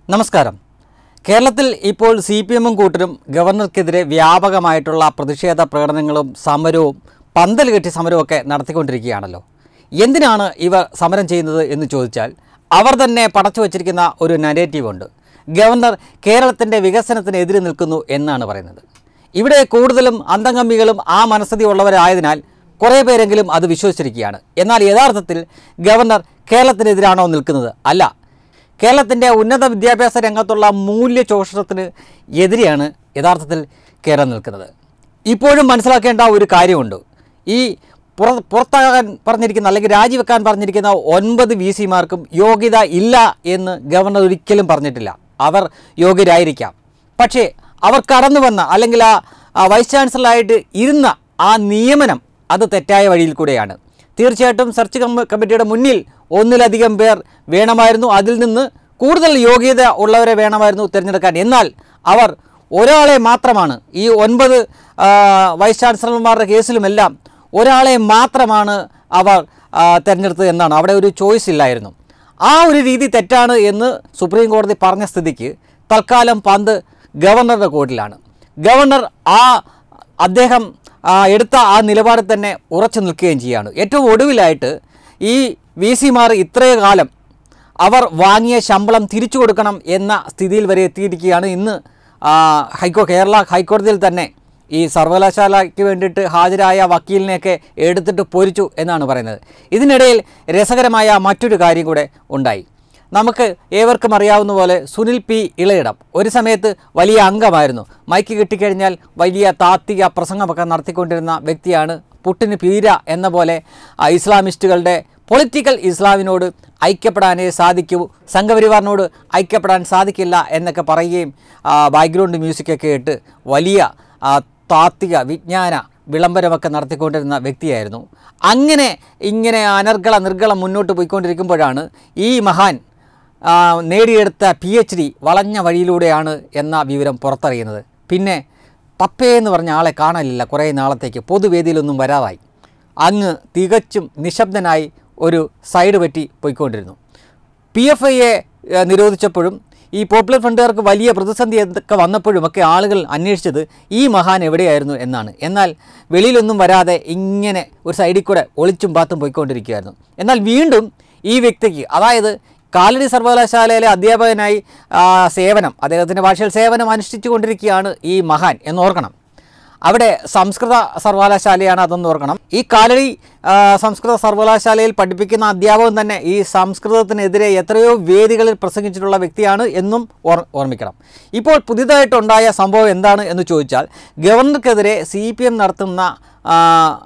നമസ്കാരം കേരളത്തിൽ ഇപ്പോൾ സി പി എമ്മും കൂട്ടരും ഗവർണർക്കെതിരെ വ്യാപകമായിട്ടുള്ള പ്രതിഷേധ പ്രകടനങ്ങളും സമരവും പന്തൽ കെട്ടി സമരമൊക്കെ നടത്തിക്കൊണ്ടിരിക്കുകയാണല്ലോ എന്തിനാണ് ഇവർ സമരം ചെയ്യുന്നത് എന്ന് ചോദിച്ചാൽ അവർ തന്നെ പടച്ചു വച്ചിരിക്കുന്ന ഒരു നരേറ്റീവ് ഉണ്ട് ഗവർണർ കേരളത്തിൻ്റെ വികസനത്തിനെതിരെ നിൽക്കുന്നു എന്നാണ് പറയുന്നത് ഇവിടെ കൂടുതലും അന്തംഗമ്മികളും ആ മനസ്ഥിതി ഉള്ളവരായതിനാൽ കുറേ പേരെങ്കിലും അത് വിശ്വസിച്ചിരിക്കുകയാണ് എന്നാൽ യഥാർത്ഥത്തിൽ ഗവർണർ കേരളത്തിനെതിരാണോ നിൽക്കുന്നത് അല്ല കേരളത്തിൻ്റെ ഉന്നത വിദ്യാഭ്യാസ രംഗത്തുള്ള മൂല്യചോഷണത്തിന് എതിരെയാണ് യഥാർത്ഥത്തിൽ കേരളം നിൽക്കുന്നത് ഇപ്പോഴും മനസ്സിലാക്കേണ്ട ഒരു കാര്യമുണ്ട് ഈ പുറ പുറത്താകാൻ പറഞ്ഞിരിക്കുന്ന അല്ലെങ്കിൽ രാജിവെക്കാൻ പറഞ്ഞിരിക്കുന്ന ഒൻപത് വി സിമാർക്കും യോഗ്യത ഇല്ല എന്ന് ഗവർണർ ഒരിക്കലും പറഞ്ഞിട്ടില്ല അവർ യോഗ്യരായിരിക്കാം പക്ഷേ അവർ കടന്നു വന്ന അല്ലെങ്കിൽ ആ ആ വൈസ് ചാൻസലറായിട്ട് ഇരുന്ന ആ നിയമനം അത് തെറ്റായ വഴിയിൽ കൂടെയാണ് തീർച്ചയായിട്ടും സെർച്ച് കമ്മ- കമ്മിറ്റിയുടെ മുന്നിൽ ഒന്നിലധികം പേർ വേണമായിരുന്നു അതിൽ നിന്ന് കൂടുതൽ യോഗ്യത ഉള്ളവരെ വേണമായിരുന്നു തിരഞ്ഞെടുക്കാൻ എന്നാൽ അവർ ഒരാളെ മാത്രമാണ് ഈ ഒൻപത് ആ, വൈസ് ചാൻസലർമാരുടെ കേസിലുമെല്ലാം ഒരാളെ മാത്രമാണ് അവർ ആ, തിരഞ്ഞെടുത്തത് എന്നാണ് അവിടെ ഒരു ചോയ്സ് ഇല്ലായിരുന്നു ആ ഒരു രീതി തെറ്റാണ് എന്ന് സുപ്രീം കോടതി പറഞ്ഞ സ്ഥിതിക്ക് തൽക്കാലം പന്ത് ഗവർണറുടെ കോർട്ടിലാണ് ഗവർണർ ആ അദ്ദേഹം ആ, എടുത്ത ആ നിലപാടിൽ തന്നെ ഉറച്ചു നിൽക്കുകയും ചെയ്യുകയാണ് ഏറ്റവും ഒടുവിലായിട്ട് ഈ വി സിമാർ ഇത്രയും കാലം അവർ വാങ്ങിയ ശമ്പളം തിരിച്ചു കൊടുക്കണം എന്ന സ്ഥിതിയിൽ വരെ എത്തിയിരിക്കുകയാണ് ഇന്ന് ആ, ഹൈക്കോ കേരള ഹൈക്കോടതിയിൽ തന്നെ ഈ സർവകലാശാലയ്ക്ക് വേണ്ടിയിട്ട് ഹാജരായ വക്കീലിനെയൊക്കെ എടുത്തിട്ട് പൊരിച്ചു എന്നാണ് പറയുന്നത് ഇതിനിടയിൽ രസകരമായ മറ്റൊരു കാര്യം കൂടെ ഉണ്ടായി നമുക്ക് ഏവർക്കും അറിയാവുന്ന പോലെ സുനിൽ പി ഇളയിടം ഒരു സമയത്ത് വലിയ അംഗമായിരുന്നു മൈക്ക് കിട്ടിക്കഴിഞ്ഞാൽ വലിയ താത്വിക പ്രസംഗമൊക്കെ നടത്തിക്കൊണ്ടിരുന്ന വ്യക്തിയാണ് പുട്ടിന് പീര എന്ന പോലെ ആ, ഇസ്ലാമിസ്റ്റുകളുടെ പൊളിറ്റിക്കൽ ഇസ്ലാമിനോട് ഐക്യപ്പെടാനേ സാധിക്കൂ സംഘപരിവാറിനോട് ഐക്യപ്പെടാൻ സാധിക്കില്ല എന്നൊക്കെ പറയുകയും ബാക്ക്ഗ്രൗണ്ട് മ്യൂസിക്കൊക്കെ ഇട്ട് വലിയ ആ, താത്വിക വിജ്ഞാന വിളംബരമൊക്കെ നടത്തിക്കൊണ്ടിരുന്ന വ്യക്തിയായിരുന്നു അങ്ങനെ ഇങ്ങനെ അനർഗള നിർഗളം മുന്നോട്ട് പോയിക്കൊണ്ടിരിക്കുമ്പോഴാണ് ഈ മഹാൻ ആ, നേടിയെടുത്ത പി എച്ച് ഡി വളഞ്ഞ വഴിയിലൂടെയാണ് എന്ന വിവരം പുറത്തറിയുന്നത് പിന്നെ പപ്പേ എന്ന് പറഞ്ഞ ആളെ കാണലില്ല കുറേ നാളത്തേക്ക് പൊതുവേദിയിലൊന്നും വരാതായി അങ്ങ് തികച്ചും നിശബ്ദനായി ഒരു സൈഡ് പറ്റി പോയിക്കൊണ്ടിരുന്നു പി എഫ് ഐയെ നിരോധിച്ചപ്പോഴും ഈ പോപ്പുലർ ഫ്രണ്ടുകാർക്ക് വലിയ പ്രതിസന്ധി ഒക്കെ വന്നപ്പോഴുമൊക്കെ ആളുകൾ അന്വേഷിച്ചത് ഈ മഹാൻ എവിടെയായിരുന്നു എന്നാണ് എന്നാൽ വെളിയിലൊന്നും വരാതെ ഇങ്ങനെ ഒരു സൈഡിൽ കൂടെ ഒളിച്ചും പാത്തും പോയിക്കൊണ്ടിരിക്കുകയായിരുന്നു എന്നാൽ വീണ്ടും ഈ വ്യക്തിക്ക് അതായത് കാലടി സർവകലാശാലയിലെ അധ്യാപകനായി ആ, സേവനം അദ്ദേഹത്തിൻ്റെ ഭാഷയിൽ സേവനം അനുഷ്ഠിച്ചു കൊണ്ടിരിക്കുകയാണ് ഈ മഹാൻ എന്നോർക്കണം അവിടെ സംസ്കൃത സർവകലാശാലയാണ് അതെന്ന് ഓർക്കണം ഈ കാലടി ആ, സംസ്കൃത സർവകലാശാലയിൽ പഠിപ്പിക്കുന്ന അധ്യാപകൻ തന്നെ ഈ സംസ്കൃതത്തിനെതിരെ എത്രയോ വേദികളിൽ പ്രസംഗിച്ചിട്ടുള്ള വ്യക്തിയാണ് എന്നും ഓർ ഓർമ്മിക്കണം ഇപ്പോൾ പുതിയതായിട്ടുണ്ടായ സംഭവം എന്താണ് എന്ന് ചോദിച്ചാൽ ഗവർണർക്കെതിരെ സി പി എം നടത്തുന്ന ആ,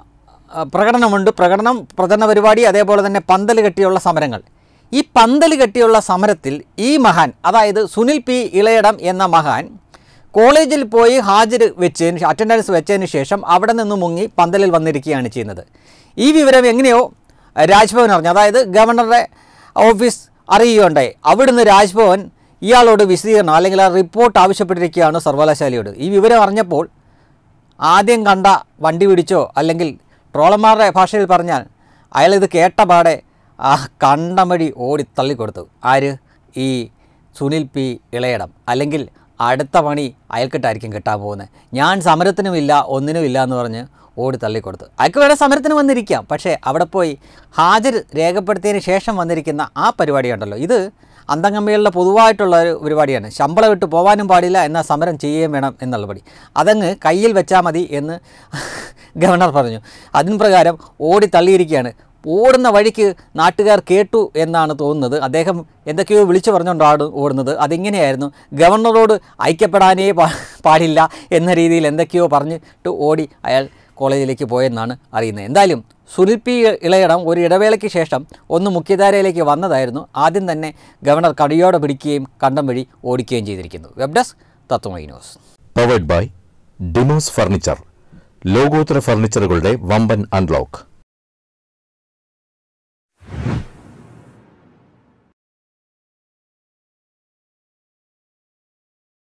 ആ, പ്രകടനമുണ്ട് പ്രകടനം പ്രചരണ പരിപാടി അതേപോലെ തന്നെ പന്തൽ കെട്ടിയുള്ള സമരങ്ങൾ ഈ പന്തൽ കെട്ടിയുള്ള സമരത്തിൽ ഈ മഹാൻ അതായത് സുനിൽ പി ഇളയടം എന്ന മഹാൻ കോളേജിൽ പോയി ഹാജർ വെച്ചതിന് അറ്റൻഡൻസ് വെച്ചതിന് ശേഷം അവിടെ നിന്ന് മുങ്ങി പന്തലിൽ വന്നിരിക്കുകയാണ് ചെയ്യുന്നത് ഈ വിവരം എങ്ങനെയോ രാജ്ഭവൻ അറിഞ്ഞു അതായത് ഗവർണറുടെ ഓഫീസ് അറിയുകയുണ്ടായി അവിടുന്ന് രാജ്ഭവൻ ഇയാളോട് വിശദീകരണം അല്ലെങ്കിൽ ആ റിപ്പോർട്ട് ആവശ്യപ്പെട്ടിരിക്കുകയാണ് സർവകലാശാലയോട് ഈ വിവരം അറിഞ്ഞപ്പോൾ ആദ്യം കണ്ട വണ്ടി പിടിച്ചോ അല്ലെങ്കിൽ ട്രോളന്മാരുടെ ഭാഷയിൽ പറഞ്ഞാൽ അയാൾ ഇത് കേട്ട പാടെ ആ കണ്ടമടി ഓടി തള്ളിക്കൊടുത്തു ആര് ഈ സുനിൽ പി ഇളയടം അല്ലെങ്കിൽ അടുത്ത പണി അയൽക്കിട്ടായിരിക്കും കിട്ടാൻ പോകുന്നത് ഞാൻ സമരത്തിനുമില്ല ഒന്നിനുമില്ല എന്ന് പറഞ്ഞ് ഓടി തള്ളിക്കൊടുത്തു അയാൾക്ക് വേണേൽ സമരത്തിന് വന്നിരിക്കാം പക്ഷേ അവിടെ പോയി ഹാജർ രേഖപ്പെടുത്തിയതിന് ശേഷം വന്നിരിക്കുന്ന ആ പരിപാടി ഉണ്ടല്ലോ ഇത് അന്തംഗമ്മികളുടെ പൊതുവായിട്ടുള്ള ഒരു പരിപാടിയാണ് ശമ്പളം ഇട്ട് പോകാനും പാടില്ല എന്നാൽ സമരം ചെയ്യുകയും വേണം എന്നുള്ള പടി അതങ്ങ് കയ്യിൽ വെച്ചാൽ മതി എന്ന് ഗവർണർ പറഞ്ഞു അതിന് പ്രകാരം ഓടി തള്ളിയിരിക്കുകയാണ് ഓടുന്ന വഴിക്ക് നാട്ടുകാർ കേട്ടു എന്നാണ് തോന്നുന്നത് അദ്ദേഹം എന്തൊക്കെയോ വിളിച്ചു പറഞ്ഞുകൊണ്ടാണ് ഓടുന്നത് അതിങ്ങനെയായിരുന്നു ഗവർണറോട് ഐക്യപ്പെടാനേ പാ- പാടില്ല എന്ന രീതിയിൽ എന്തൊക്കെയോ പറഞ്ഞിട്ട് ഓടി അയാൾ കോളേജിലേക്ക് പോയെന്നാണ് അറിയുന്നത് എന്തായാലും സുനിൽ പി ഇളയിടം ഒരു ഇടവേളയ്ക്ക് ശേഷം ഒന്ന് മുഖ്യധാരയിലേക്ക് വന്നതായിരുന്നു ആദ്യം തന്നെ ഗവർണർ കടിയോടെ പിടിക്കുകയും കണ്ടം വഴി ഓടിക്കുകയും ചെയ്തിരിക്കുന്നു web desk Tatwamayi news powered by Demos furniture ലോകോത്തര ഫർണിച്ചറുകളുടെ വമ്പൻ അൺലോക്ക്